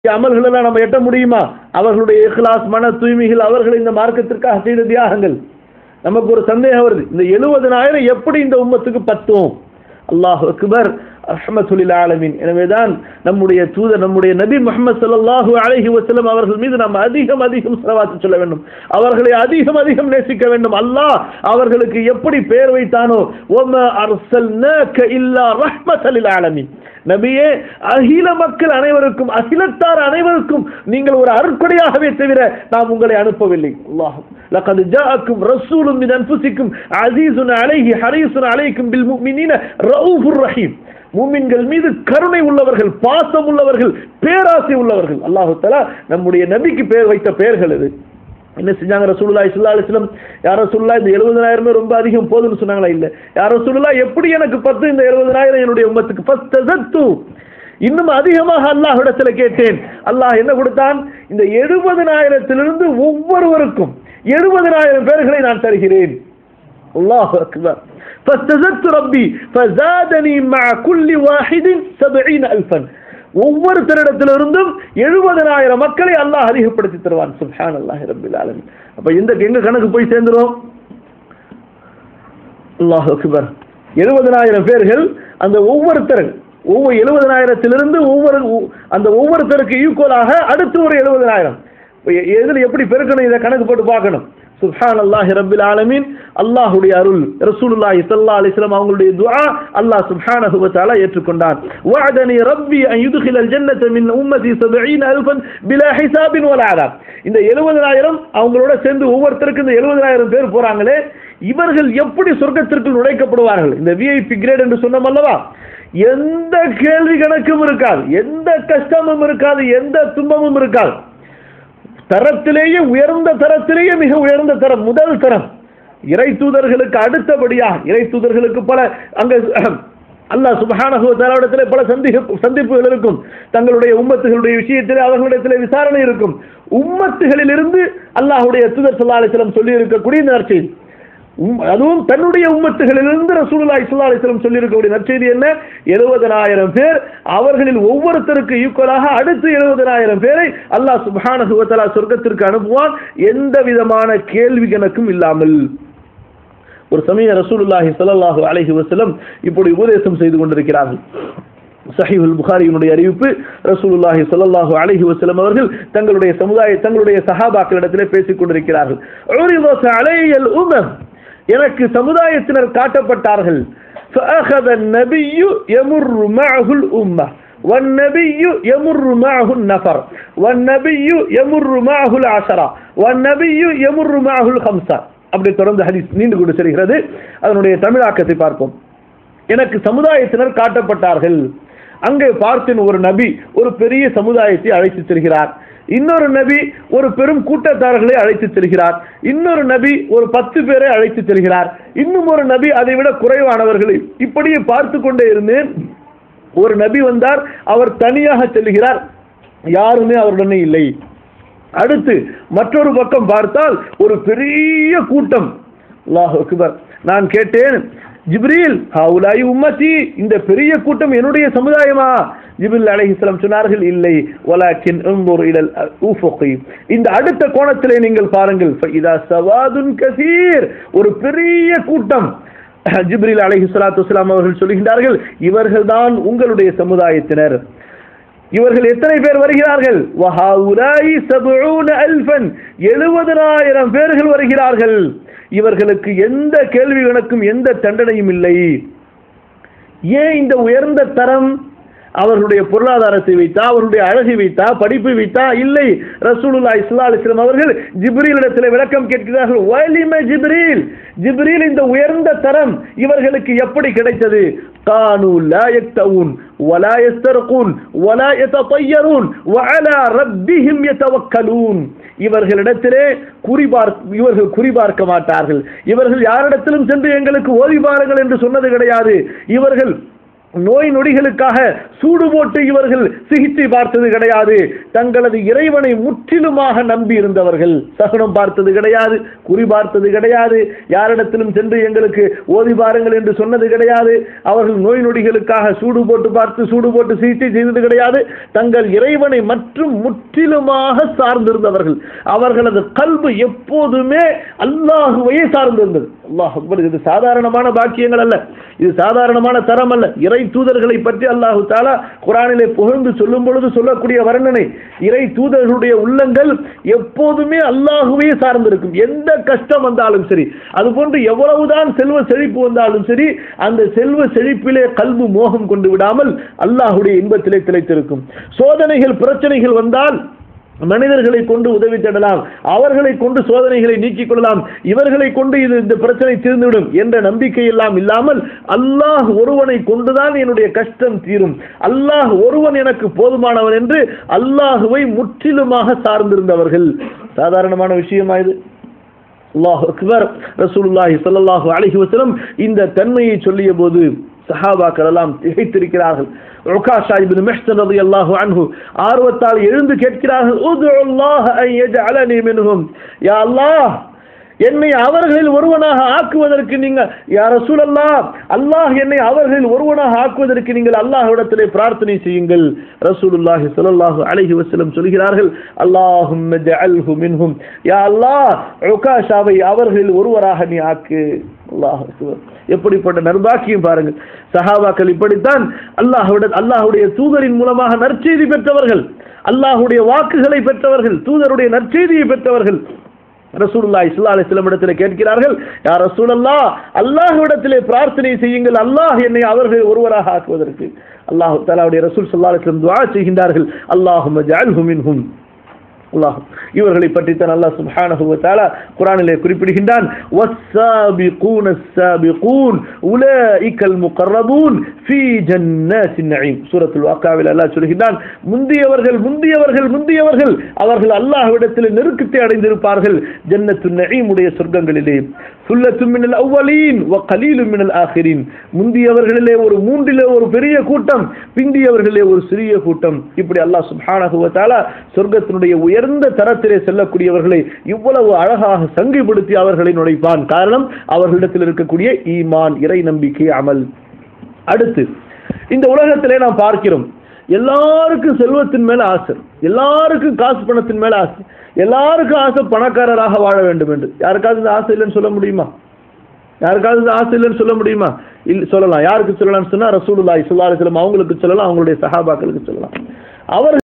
அமல்கள் எல்லாம் நம்ம எட்ட முடியுமா அவர்களுடைய இஹ்லாஸ் மன தூய்மைகள் அவர்கள் இந்த மார்க்கத்திற்காக செய்த தியாகங்கள் நமக்கு ஒரு சந்தேகம் வருது இந்த எழுபதனாயிரம் எப்படி இந்த உம்மத்துக்கு பத்தும் அல்லாஹ் அக்பர் ரஹ்மத்துலில் ஆலமீன் எனவேதான் நம்முடைய தூதர் நம்முடைய நபி முகமது ஸல்லல்லாஹு அலைஹி வஸல்லம் அவர்கள் மீது நாம் அதிகம் அதிகம் ஸலவாத் சொல்ல வேண்டும் அவர்களை அதிகம் அதிகம் நேசிக்க வேண்டும் அல்லாஹ் அவர்களுக்கு எப்படி பெயர் வைத்தானோ வமா அர்சல்னாக இல்லா ரஹ்மத்தலில் ஆலமீன் நபியே அகில மக்கள் அனைவருக்கும் அகிலத்தார் அனைவருக்கும் நீங்கள் ஒரு அருட்கொடையாகவே தவிர நாம் உங்களை அனுப்பவில்லை அல்லாஹ் لقد جاءكم رسول من انفسكم عزيز عليه حريص عليكم بالمؤمنين رؤوف رحيم மூமின்கள் மீது கருணை உள்ளவர்கள் பாசம் உள்ளவர்கள் பேராசை உள்ளவர்கள் அல்லாஹு தஆலா நம்முடைய நபிக்கு பெயர் வைத்த பெயர்கள் இது என்ன செஞ்சாங்க ரசூலுல்லாஹி ஸல்லல்லாஹு அலைஹி வஸல்லம் யார் ரசூலுல்லாஹ் இந்த 70000 ரொம்ப அதிகம் போதும்னு சொன்னாங்களா இல்ல யார் ரசூலுல்லாஹ் எப்படி எனக்கு பத்து இந்த 70000 என்னுடைய உம்மத்துக்கு ஃபஸ்தஸத்து இன்னும் அதிகமாக அல்லாஹ்விடத்தில் கேட்டேன் அல்லாஹ் என்ன கொடுத்தான் இந்த 70000 ஒவ்வொருவருக்கும் 70000 பேர்களை நான் தருகிறேன் அல்லாஹ் அக்பர் فاستزدت ربي فزادني مع كل واحد سبعين ألفا ஒவ்வொரு தரிடத்திலிருந்தும் எழுபதனாயிரம் மக்களை அல்லாஹ் அதிகப்படுத்தி தருவான் சுப்ஹான் அல்லாஹ் ரபில் ஆலமின் அப்ப இந்த எங்க கணக்கு போய் சேர்ந்துரும் அல்லாஹ் அக்பர் எழுபதனாயிரம் பேர்கள் அந்த ஒவ்வொருத்தர் ஒவ்வொரு எழுபதனாயிரத்திலிருந்து ஒவ்வொரு அந்த ஒவ்வொருத்தருக்கு ஈக்குவலாக அடுத்து ஒரு எழுபதனாயிரம் எதில் எப்படி பெருக்கணும் இதை கணக்கு போட்டு பார்க்கணும் சுப்ஹான் அல்லாஹி ரபில் ஆலமீன் அல்லாஹுடைய அருள் ரசூலுல்லாஹி ஸல்லல்லாஹு அலைஹி வஸல்லம் அவங்களுடைய துஆ அல்லாஹ் சுப்ஹானஹு வ தஆலா ஏற்றுக்கொண்டான் வஅதனி ரப்பி அன் யுத்கிலல் ஜன்னத மின் உம்மதி 70000 பிலா ஹிசாபின் வலா அதாப் இந்த 70000 அவங்களோட சேர்ந்து ஒவ்வொருத்தருக்கு இந்த 70000 பேர் போறாங்களே இவர்கள் எப்படி சொர்க்கத்திற்குள் நுழைக்கப்படுவார்கள் இந்த விஐபி கிரேட் என்று சொன்னோம் அல்லவா எந்த கேள்வி கணக்கும் இருக்காது எந்த கஷ்டமும் இருக்காது எந்த துன்பமும் இருக்காது தரத்திலேயே உயர்ந்த தரத்திலேயே மிக உயர்ந்த தரம் முதல் தரம் இறை தூதர்களுக்கு அடுத்தபடியா இறை தூதர்களுக்கு பல அங்க அல்லாஹ் சுபஹானஹு தஆலாவிடத்திலே பல சந்திப்பு சந்திப்புகள் இருக்கும் தங்களுடைய உம்மத்துகளுடைய விஷயத்திலே அவர்களிடத்திலே விசாரணை இருக்கும் உம்மத்துகளிலிருந்து அல்லாஹ்வுடைய தூதர் ஸல்லல்லாஹு அலைஹி வஸல்லம் சொல்லி இருக்கக்கூடிய இந்த நற்செய்தி அதுவும் தன்னுடைய உம்மத்துகளிலிருந்து ரசூலுல்லாஹி ஸல்லல்லாஹு அலைஹி வஸல்லம் சொல்லி இருக்கக்கூடிய நற்செய்தி என்ன 70000 பேர் அவர்களில் ஒவ்வொருத்தருக்கு ஈக்குவலாக அடுத்து 70000 பேரை அல்லாஹ் சுப்ஹானஹு வ தஆலா சொர்க்கத்திற்கு அனுப்புவான் எந்த விதமான கேள்வி கணக்கும் இல்லாமல் ஒரு சமயம் ரசூலுல்லாஹி ஸல்லல்லாஹு அலைஹி வஸல்லம் இப்படி உபதேசம் செய்து கொண்டிருக்கிறார்கள் சஹீஹுல் புகாரியினுடைய அறிவிப்பு ரசூலுல்லாஹி ஸல்லல்லாஹு அலைஹி வஸல்லம் அவர்கள் தங்களுடைய சமுதாய தங்களுடைய சஹாபாக்களிடத்திலே பேசிக் கொண்டிருக்கிறார்கள் உரிதத் அலையல் உமம் எனக்கு சமுதாயத்தினர் காட்டப்பட்டார்கள் فأخذ النبي يمر معه الأمة والنبي يمر معه النفر والنبي يمر معه العشرة والنبي يمر معه الخمسة அப்படி தொடர்ந்து ஹதீஸ் நீண்டு கொண்டு செல்கிறது அதனுடைய தமிழாக்கத்தை பார்ப்போம் எனக்கு சமுதாயத்தினர் காட்டப்பட்டார்கள் அங்கே பார்த்தேன் ஒரு நபி ஒரு பெரிய சமுதாயத்தை அழைத்து செல்கிறார் இன்னொரு நபி ஒரு பெரும் கூட்டத்தாரர்களை அழைத்து செல்கிறார் இன்னொரு நபி ஒரு பத்து பேரை அழைத்து செல்கிறார் இன்னும் ஒரு நபி அதை விட குறைவானவர்களை இப்படியே பார்த்து கொண்டே இருந்தேன் ஒரு நபி வந்தார் அவர் தனியாக செல்கிறார் யாருமே அவருடனே இல்லை அடுத்து மற்றொரு பக்கம் பார்த்தால் ஒரு பெரிய கூட்டம் அல்லாஹ் அக்பர் நான் கேட்டேன் ஜிப்ரீல் ஹவுலாய் உம்மதி இந்த பெரிய கூட்டம் என்னுடைய சமுதாயமா ஜிப்ரில் அலைஹிஸ்ஸலாம் சொன்னார்கள் இல்லை வலாக்கின் انظر الى الافق இந்த அடுத்த கோணத்திலே நீங்கள் பாருங்கள் فاذا سواد كثير ஒரு பெரிய கூட்டம் ஜிப்ரில் அலைஹிஸ்ஸலாத்து வஸலாம் அவர்கள் சொல்கின்றார்கள் இவர்கள்தான் உங்களுடைய சமுதாயத்தினர் இவர்கள் எத்தனை பேர் வருகிறார்கள் வஹாவுலாய் சபூன அல்ஃபன் எழுபதனாயிரம் பேர்கள் வருகிறார்கள் இவர்களுக்கு எந்த கேள்வி கணக்கும் எந்த தண்டனையும் இல்லை ஏன் இந்த உயர்ந்த தரம் அவர்களுடைய பொருளாதாரத்தை வைத்தா அவர்களுடைய அழகை வைத்தா படிப்பை வைத்தா இல்லை ரசூலுல்லா இஸ்லா அலிஸ்லாம் அவர்கள் ஜிப்ரீலிடத்தில் விளக்கம் கேட்கிறார்கள் வலிம ஜிப்ரீல் ஜிப்ரீல் இந்த உயர்ந்த தரம் இவர்களுக்கு எப்படி கிடைத்தது قالوا لا يكتوون ولا يسترقون ولا يتطيرون وعلى ربهم يتوكلون இவர்களிடத்திலே குறிபார் இவர்கள் குறிபார்க்க மாட்டார்கள் இவர்கள் யாரிடத்திலும் சென்று எங்களுக்கு ஓதி பாருங்கள் என்று சொன்னது கிடையாது இவர்கள் நோய் நொடிகளுக்காக சூடு போட்டு இவர்கள் சிகிச்சை பார்த்தது கிடையாது தங்களது இறைவனை முற்றிலுமாக நம்பி இருந்தவர்கள் சகுனம் பார்த்தது கிடையாது குறி பார்த்தது கிடையாது யாரிடத்திலும் சென்று எங்களுக்கு ஓதி பாருங்கள் என்று சொன்னது கிடையாது அவர்கள் நோய் நொடிகளுக்காக சூடு போட்டு பார்த்து சூடு போட்டு சிகிச்சை செய்தது கிடையாது தங்கள் இறைவனை மற்றும் முற்றிலுமாக சார்ந்திருந்தவர்கள் அவர்களது கல்வி எப்போதுமே அல்லாஹுவையே சார்ந்திருந்தது அல்லாஹ் அக்பர் இது சாதாரணமான பாக்கியங்கள் அல்ல இது சாதாரணமான தரம் அல்ல இறை தூதர்களை பற்றி அல்லாஹு தாலா குரானிலே புகழ்ந்து சொல்லும் பொழுது சொல்லக்கூடிய வர்ணனை இறை தூதர்களுடைய உள்ளங்கள் எப்போதுமே அல்லாஹுவே சார்ந்திருக்கும் எந்த கஷ்டம் வந்தாலும் சரி அதுபோன்று எவ்வளவுதான் செல்வ செழிப்பு வந்தாலும் சரி அந்த செல்வ செழிப்பிலே கல்வி மோகம் கொண்டு விடாமல் அல்லாஹுடைய இன்பத்திலே திளைத்திருக்கும் சோதனைகள் பிரச்சனைகள் வந்தால் மனிதர்களை கொண்டு உதவி தேடலாம் அவர்களை கொண்டு சோதனைகளை நீக்கிக் கொள்ளலாம் இவர்களை கொண்டு இது இந்த பிரச்சனை தீர்ந்துவிடும் என்ற நம்பிக்கை எல்லாம் இல்லாமல் அல்லாஹ் ஒருவனை கொண்டுதான் என்னுடைய கஷ்டம் தீரும் அல்லாஹ் ஒருவன் எனக்கு போதுமானவன் என்று அல்லாஹுவை முற்றிலுமாக சார்ந்திருந்தவர்கள் சாதாரணமான விஷயமா இது அல்லாஹ் அக்பர் ரசூலுல்லாஹி ஸல்லல்லாஹு அலைஹி வஸல்லம் இந்த தன்மையை சொல்லிய போது சஹாபாக்கள் எல்லாம் திகைத்திருக்கிறார்கள் உகாஷா இப்னு மிஹ்சன் ரலியல்லாஹு அன்ஹு ஆர்வத்தால் எழுந்து கேட்கிறார்கள் உதுல்லாஹ அன் யஜஅலனி மின்ஹும் யா அல்லாஹ் என்னை அவர்களில் ஒருவனாக ஆக்குவதற்கு நீங்கள் யார் ரசூலல்லா அல்லாஹ் என்னை அவர்களில் ஒருவனாக ஆக்குவதற்கு நீங்கள் அல்லாஹ்விடத்திலே பிரார்த்தனை செய்யுங்கள் ரசூலுல்லாஹி ஸல்லல்லாஹு அலைஹி வஸல்லம் சொல்கிறார்கள் அல்லாஹும்ம ஜஅல்ஹு மின்ஹும் யா அல்லாஹ் உகாஷாவை அவர்களில் ஒருவராக நீ ஆக்கு அல்லாஹ் அக்பர். எப்படிப்பட்ட நர்பாக்கியம் பாருங்கள் சஹாபாக்கள் இப்படித்தான் அல்லாஹ்விட அல்லாஹ்வுடைய தூதரின் மூலமாக நற்செய்தி பெற்றவர்கள் அல்லாஹ்வுடைய வாக்குகளை பெற்றவர்கள் தூதருடைய நற்செய்தியை பெற்றவர்கள் ரசூலுல்லாஹி ஸல்லல்லாஹு அலைஹி வஸல்லம் இடத்திலே கேட்கிறார்கள் யா ரசூலல்லாஹ் அல்லாஹ்விடத்திலே பிரார்த்தனை செய்யுங்கள் அல்லாஹ் என்னை அவர்கள் ஒருவராக ஆக்குவதற்கு அல்லாஹ் தஆலாவுடைய ரசூல் ஸல்லல்லாஹு அலைஹி வஸல்லம் துஆ செய்கின்றார்கள் அல்லாஹும்ம ஜஅல்ஹு மின்ஹும் அல்லாஹ் இவர்களை பற்றி தான் அல்லாஹ் சுப்ஹானஹு வ தஆலா குர்ஆனிலே குறிப்பிடுகின்றான் வஸ்ஸாபிகூன السابقون اولئك المقربون في جنات النعيم சூரத்துல் வாக்காவில் அல்லாஹ் சொல்கின்றான் முந்தியவர்கள் முந்தியவர்கள் முந்தியவர்கள் அவர்கள் அல்லாஹ்விடத்தில் நெருக்கத்தை அடைந்திருப்பார்கள் ஜன்னத்து நஈம் உடைய சொர்க்கங்களிலே சுல்லத்து மினல் அவ்வலீன் வ கலீலு மினல் ஆஹிரின் முந்தியவர்களிலே ஒரு மூன்றிலே ஒரு பெரிய கூட்டம் பிந்தியவர்களிலே ஒரு சிறிய கூட்டம் இப்படி அல்லாஹ் சுப்ஹானஹு வ தஆலா சொர்க்கத்தினுடைய உயர்ந்த தரத்திலே செல்லக்கூடியவர்களை இவ்வளவு அழகாக சங்கைப்படுத்தி அவர்களை நுழைப்பான் காரணம் அவர்களிடத்தில் இருக்கக்கூடிய ஈமான் இறை நம்பிக்கை அமல் அடுத்து இந்த உலகத்திலே நாம் பார்க்கிறோம் எல்லாருக்கும் செல்வத்தின் மேல ஆசை எல்லாருக்கும் காசு பணத்தின் மேல ஆசை எல்லாருக்கும் ஆசை பணக்காரராக வாழ வேண்டும் என்று யாருக்காவது இந்த ஆசை இல்லைன்னு சொல்ல முடியுமா யாருக்காவது இந்த ஆசை இல்லைன்னு சொல்ல முடியுமா இல்ல சொல்லலாம் யாருக்கு சொல்லலாம்னு சொன்னா ரசூலுல்லாஹி ஸல்லல்லாஹு அலைஹி வஸல்லம் அவங்களுக்கு சொல்லலாம் அவங்களுடைய சஹாபாக்களுக்கு சொல்லலாம் அவர்கள்